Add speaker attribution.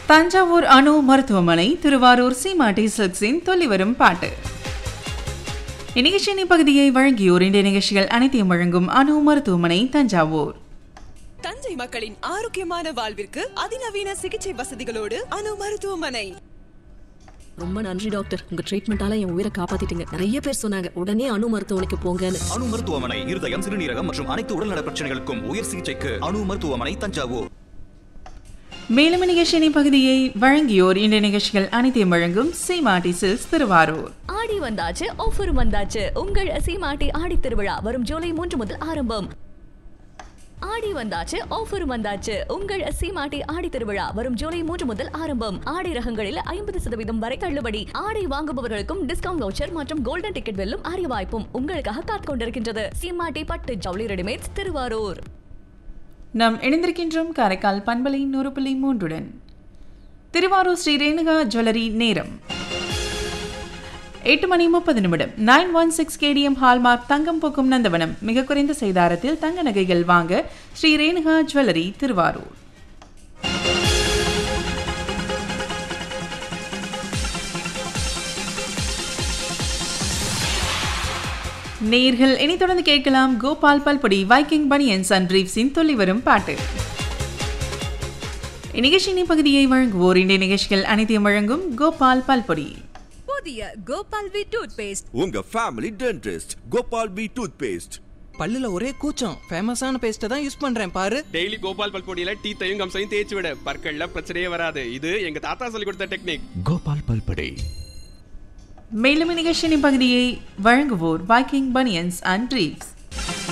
Speaker 1: தஞ்சாவூர் அணு மருத்துவமனை திருவாரூர் சீமாட்டி சில்க்ஸின் தொல்லி வரும் பாட்டு இந்நிகழ்ச்சியின் பகுதியை வழங்கியோர் இன்றைய நிகழ்ச்சிகள் அனைத்தையும் வழங்கும் அணு மருத்துவமனை தஞ்சாவூர்
Speaker 2: தஞ்சை மக்களின் ஆரோக்கியமான வாழ்விற்கு அதிநவீன சிகிச்சை வசதிகளோடு அணு மருத்துவமனை
Speaker 3: ரொம்ப நன்றி டாக்டர் உங்க ட்ரீட்மெண்டால என் உயிரை காப்பாத்திட்டீங்க நிறைய பேர் சொன்னாங்க உடனே அணு மருத்துவமனைக்கு போங்கன்னு
Speaker 4: அணு மருத்துவமனை இருதயம் சிறுநீரகம் மற்றும் அனைத்து உடல்நல பிரச்சனைகளுக்கும் உயர் சிகிச்சைக்கு அணு மருத்துவமனை தஞ்சாவூர்
Speaker 1: மேலும் நிகழ்ச்சியின் பகுதியை வழங்கியோர் இன்றைய நிகழ்ச்சிகள் அனைத்தையும் வழங்கும் சீமாட்டி சில்க்ஸ் திருவாரூர்
Speaker 5: ஆடி வந்தாச்சு ஆஃபரும் வந்தாச்சு உங்கள் சீமாட்டி ஆடி திருவிழா வரும் ஜூலை மூன்று முதல் ஆரம்பம் ஆடி வந்தாச்சு ஆஃபரும் வந்தாச்சு உங்கள் சீமாட்டி ஆடி திருவிழா வரும் ஜூலை மூன்று முதல் ஆரம்பம் ஆடி ரகங்களில் ஐம்பது சதவீதம் வரை தள்ளுபடி ஆடை வாங்குபவர்களுக்கும் டிஸ்கவுண்ட் வவுச்சர் மற்றும் கோல்டன் டிக்கெட் வெல்லும் அரிய வாய்ப்பும் உங்களுக்காக காத்துக் கொண்டிருக்கின்றது சீமாட்டி பட்டு ஜவுளி ரெடிமேட்ஸ் திருவாரூர்
Speaker 1: நாம் இணைந்திருக்கின்றோம் காரைக்கால் பண்பலை நூறு புள்ளி மூன்றுடன் திருவாரூர் ஸ்ரீ ரேணுகா ஜுவல்லரி நேரம் எட்டு மணி முப்பது நிமிடம் nine one six KDM hallmark தங்கம் போக்கும் நந்தவனம் மிக குறைந்த செய்தாரத்தில் தங்க நகைகள் வாங்க ஸ்ரீ ரேணுகா ஜுவல்லரி திருவாரூர் நேர்கள் இனி தொடர்ந்து கேட்கலாம் கோபால் பல்பொடி வைக்கிங் பனியன்ஸ் அண்ட் பிரீஃப்ஸின் தொல்லி வரும் பாட்டு இந்நிகழ்ச்சியின் பகுதியை வழங்குவோர் இன்றைய நிகழ்ச்சிகள் அனைத்தையும் வழங்கும் கோபால் பல்பொடி
Speaker 2: புதிய கோபால் வி டூத் பேஸ்ட்
Speaker 6: உங்க family dentist Gopal B toothpaste
Speaker 7: பல்லுல ஒரே கூச்சம் ஃபேமஸான பேஸ்ட்டை தான் யூஸ் பண்றேன் பாரு
Speaker 8: டெய்லி கோபால் பல்பொடியில டீத்தையும் கம்சையும் தேய்ச்சி விட பற்கள்ல பிரச்சனையே வராது இது எங்க தாத்தா சொல்லி கொடுத்த டெக்னிக்
Speaker 6: கோபால் பல்படே
Speaker 1: மேலும் இந்நிகழ்ச்சியின் பகுதியை வழங்குவோர் வைக்கிங் பனியன்ஸ் அண்ட் பிரீஃப்ஸ்